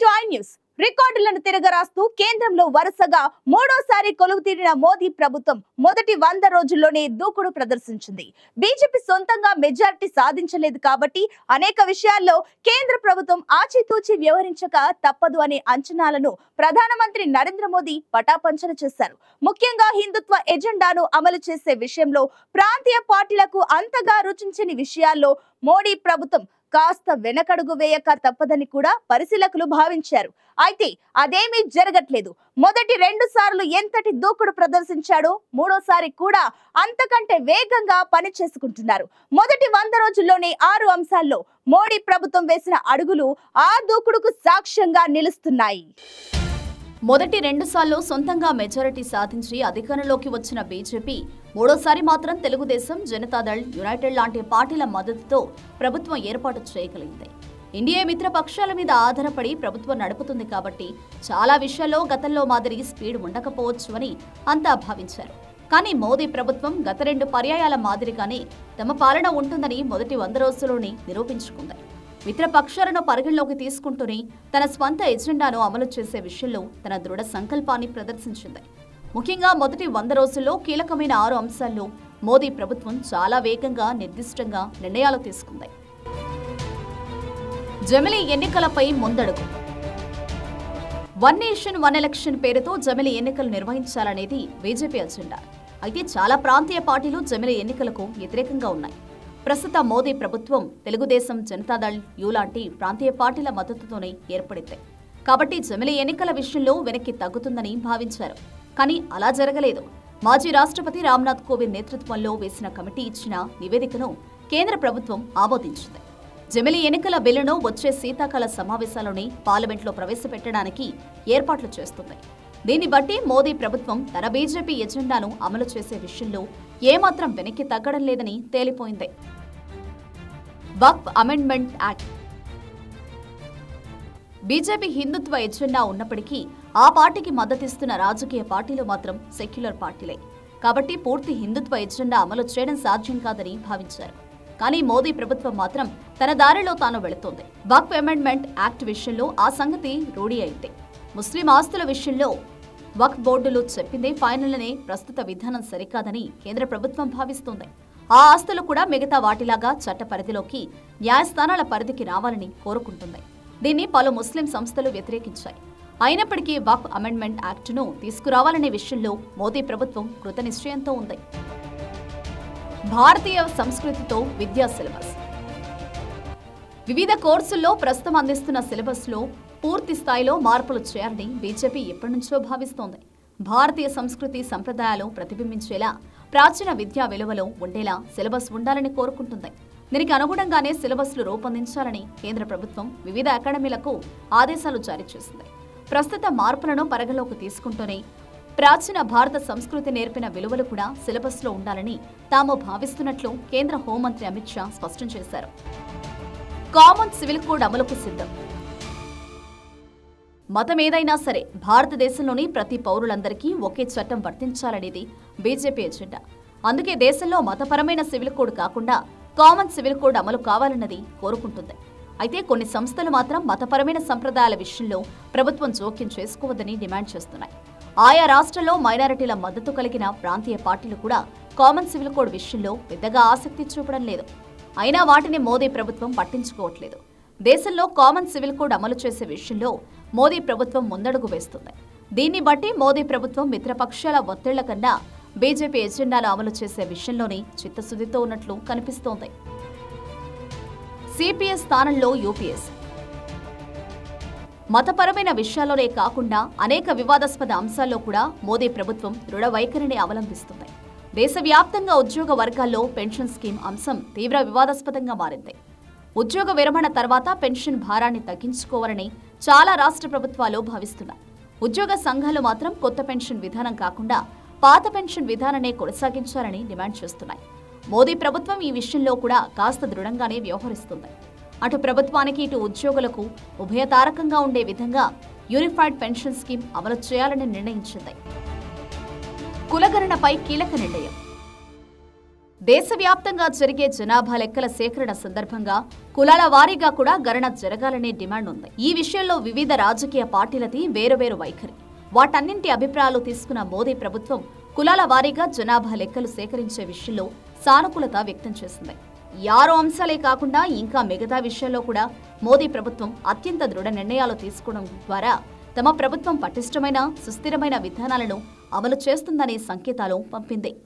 to I news రికార్డులను తిరగరాస్తూ కేంద్రంలో వరుసగా మూడోసారి కొలువు తీరిన మోదీ ప్రభుత్వం మొదటి వంద రోజుల్లోనే దూకుడు ప్రదర్శించింది బీజేపీ సొంతంగా మెజారిటీ సాధించలేదు కాబట్టి అనేక విషయాల్లో కేంద్ర ప్రభుత్వం ఆచితూచి వ్యవహరించక తప్పదు అనే అంచనాలను ప్రధానమంత్రి నరేంద్ర మోదీ పటాపంచన చేశారు ముఖ్యంగా హిందుత్వ ఎజెండాను అమలు చేసే విషయంలో ప్రాంతీయ పార్టీలకు అంతగా రుచించని విషయాల్లో మోడీ ప్రభుత్వం కాస్త వెనకడుగు వేయక తప్పదని కూడా పరిశీలకులు భావించారు అయితే అదేమీ జరగట్లేదు మొదటి రెండు సార్లు ఎంతటి దూకుడు ప్రదర్శించాడో మూడోసారి కూడా అంతకంటే వేగంగా పని చేసుకుంటున్నారు మొదటి వంద రోజుల్లోనే ఆరు అంశాల్లో మోడీ ప్రభుత్వం వేసిన అడుగులు ఆ దూకుడుకు సాక్ష్యంగా నిలుస్తున్నాయి మొదటి రెండుసార్లు సొంతంగా మెజారిటీ సాధించి అధికారంలోకి వచ్చిన బీజేపీ మూడోసారి మాత్రం తెలుగుదేశం జనతాదళ్ యునైటెడ్ లాంటి పార్టీల మద్దతుతో ప్రభుత్వం ఏర్పాటు చేయగలిగింది ఇండియా మిత్ర పక్షాల మీద ఆధారపడి ప్రభుత్వం నడుపుతుంది కాబట్టి చాలా విషయాల్లో గతంలో మాదిరి స్పీడ్ ఉండకపోవచ్చు అని అంతా భావించారు కానీ మోదీ ప్రభుత్వం గత రెండు పర్యాయాల మాదిరిగానే తమ పాలన ఉంటుందని మొదటి వంద రోజుల్లోనే నిరూపించుకుంది మిత్రపక్షాలను పరిగణలోకి తీసుకుంటూనే తన స్వంత ఎజెండాను అమలు చేసే విషయంలో తన దృఢ సంకల్పాన్ని ప్రదర్శించింది ముఖ్యంగా మొదటి వంద రోజుల్లో కీలకమైన ఆరు అంశాల్లో మోదీ ప్రభుత్వం చాలా వేగంగా నిర్దిష్టంగా నిర్ణయాలు తీసుకుంది జమిలీ ఎన్నికలపై ముందడుగు వన్ నేషన్ వన్ ఎలక్షన్ పేరుతో జమిలి ఎన్నికలు నిర్వహించాలనేది బీజేపీ అజెండా అయితే చాలా ప్రాంతీయ పార్టీలు జమిలి ఎన్నికలకు వ్యతిరేకంగా ఉన్నాయి ప్రస్తుత మోదీ ప్రభుత్వం తెలుగుదేశం జనతాదళ్ యు లాంటి ప్రాంతీయ పార్టీల మద్దతుతోనే ఏర్పడింది కాబట్టి జమిలి ఎన్నికల విషయంలో వెనక్కి తగ్గుతుందని భావించారు కానీ అలా జరగలేదు మాజీ రాష్ట్రపతి రామ్నాథ్ కోవింద్ నేతృత్వంలో వేసిన కమిటీ ఇచ్చిన నివేదికను కేంద్ర ప్రభుత్వం ఆమోదించింది జమిలి ఎన్నికల బిల్లును వచ్చే శీతాకాల సమావేశాల్లోనే పార్లమెంట్లో ప్రవేశపెట్టడానికి ఏర్పాట్లు చేస్తుంది దీన్ని బట్టి మోదీ ప్రభుత్వం తన బీజేపీ ఎజెండాను అమలు చేసే విషయంలో ఏమాత్రం వెనక్కి తగ్గడం లేదని తేలిపోయింది Waqf amendment act BJP Hindutva agenda ఉన్నప్పటికీ ఆ పార్టీకి మద్దతిస్తున్న రాజకీయ పార్టీలు మాత్రం సెక్యులర్ పార్టీలే కాబట్టి పూర్తి హిందుత్వ ఎజెండా అమలు చేయడం సాధ్యం కాదని భావించారు కానీ మోదీ ప్రభుత్వం మాత్రం తన దారిలో తాను వెళుతోంది వక్ఫ్ అమెండ్మెంట్ యాక్ట్ విషయంలో ఆ సంగతి రూఢి అయింది ముస్లిం ఆస్తుల విషయంలో వక్ఫ్ బోర్డులు చెప్పిందే ఫైనల్ అనే ప్రస్తుత విధానం సరికాదని కేంద్ర ప్రభుత్వం భావిస్తోంది ఆ ఆస్తులు కూడా మిగతా వాటిలాగా చట్ట పరిధిలోకి న్యాయస్థానాల పరిధికి రావాలని కోరుకుంటుంది దీన్ని పలు ముస్లిం సంస్థలు వ్యతిరేకించాయి అయినప్పటికీ వక్ఫ్ అమెండ్మెంట్ యాక్టును తీసుకురావాలనే విషయంలో మోదీ ప్రభుత్వం కృతనిశ్చయంతో ఉంది భారతీయ సంస్కృతితో విద్యా సిలబస్ వివిధ కోర్సుల్లో ప్రస్తుతం అందిస్తున్న సిలబస్లో పూర్తి స్థాయిలో మార్పులు చేయాలని బీజేపీ ఎప్పటి నుంచో భావిస్తోంది భారతీయ సంస్కృతి సంప్రదాయాలు ప్రతిబింబించేలా ప్రాచీన విద్యా విలువలో ఉండేలా సిలబస్ ఉండాలని కోరుకుంటుంది దీనికి అనుగుణంగానే సిలబస్లు రూపొందించాలని కేంద్ర ప్రభుత్వం వివిధ అకాడమీలకు ఆదేశాలు జారీ చేసింది ప్రస్తుత మార్పులను పరిగణలోకి తీసుకుంటూనే ప్రాచీన భారత సంస్కృతి నేర్పిన విలువలు కూడా సిలబస్లో ఉండాలని తాము భావిస్తున్నట్లు కేంద్ర హోంమంత్రి అమిత్ షా స్పష్టం చేశారు కామన్ సివిల్ కోడ్ అమలుకు సిద్ధం మతం ఏదైనా సరే భారతదేశంలోని ప్రతి పౌరులందరికీ ఒకే చట్టం వర్తించాలనేది బీజేపీ ఎజెండా అందుకే దేశంలో మతపరమైన సివిల్ కోడ్ కాకుండా కామన్ సివిల్ కోడ్ అమలు కావాలన్నది కోరుకుంటుంది అయితే కొన్ని సంస్థలు మాత్రం మతపరమైన సంప్రదాయాల విషయంలో ప్రభుత్వం జోక్యం చేసుకోవద్దని డిమాండ్ చేస్తున్నాయి ఆయా రాష్ట్రాల్లో మైనారిటీల మద్దతు కలిగిన ప్రాంతీయ పార్టీలు కూడా కామన్ సివిల్ కోడ్ విషయంలో పెద్దగా ఆసక్తి చూపడం లేదు అయినా వాటిని మోదీ ప్రభుత్వం పట్టించుకోవట్లేదు దేశంలో కామన్ సివిల్ కోడ్ అమలు చేసే విషయంలో మోదీ ప్రభుత్వం ముందడుగు వేస్తుంది దీన్ని బట్టి మోదీ ప్రభుత్వం మిత్రపక్షాల ఒత్తిళ్ల కన్నా బీజేపీ ఎజెండాను అమలు చేసే విషయంలోనే చిత్తశుద్ధితో ఉన్నట్లు కనిపిస్తోంది సిపిఎస్ స్థానంలో యూపీఎస్ మతపరమైన విషయాల్లోనే కాకుండా అనేక వివాదాస్పద అంశాల్లో కూడా మోదీ ప్రభుత్వం దృఢ వైఖరిని అవలంబిస్తుంది దేశవ్యాప్తంగా ఉద్యోగ వర్గాల్లో పెన్షన్ స్కీమ్ అంశం తీవ్ర వివాదాస్పదంగా మారింది ఉద్యోగ విరమణ తర్వాత పెన్షన్ భారాన్ని తగ్గించుకోవాలని చాలా రాష్ట్ర ప్రభుత్వాలు భావిస్తున్నాయి ఉద్యోగ సంఘాలు మాత్రం కొత్త పెన్షన్ విధానం కాకుండా పాత పెన్షన్ విధానాన్ని కొనసాగించాలని డిమాండ్ చేస్తున్నాయి మోదీ ప్రభుత్వం ఈ విషయంలో కూడా కాస్త దృఢంగానే వ్యవహరిస్తుంది అటు ప్రభుత్వానికి ఇటు ఉద్యోగులకు ఉభయతారకంగా ఉండే విధంగా యూనిఫైడ్ పెన్షన్ స్కీమ్ అమలు చేయాలని నిర్ణయించింది కులగణనపై కీలక నిర్ణయం దేశవ్యాప్తంగా జరిగే జనాభా లెక్కల సేకరణ సందర్భంగా కులాల వారీగా కూడా గణన జరగాలనే డిమాండ్ ఉంది ఈ విషయంలో వివిధ రాజకీయ పార్టీలది వేరువేరు వైఖరి వాటన్నింటి అభిప్రాయాలు తీసుకున్న మోదీ ప్రభుత్వం కులాల వారీగా జనాభా లెక్కలు సేకరించే విషయంలో సానుకూలత వ్యక్తం చేసింది ఈ ఆరు అంశాలే కాకుండా ఇంకా మిగతా విషయాల్లో కూడా మోదీ ప్రభుత్వం అత్యంత దృఢ నిర్ణయాలు తీసుకోవడం ద్వారా తమ ప్రభుత్వం పటిష్టమైన సుస్థిరమైన విధానాలను అమలు చేస్తుందనే సంకేతాలు పంపింది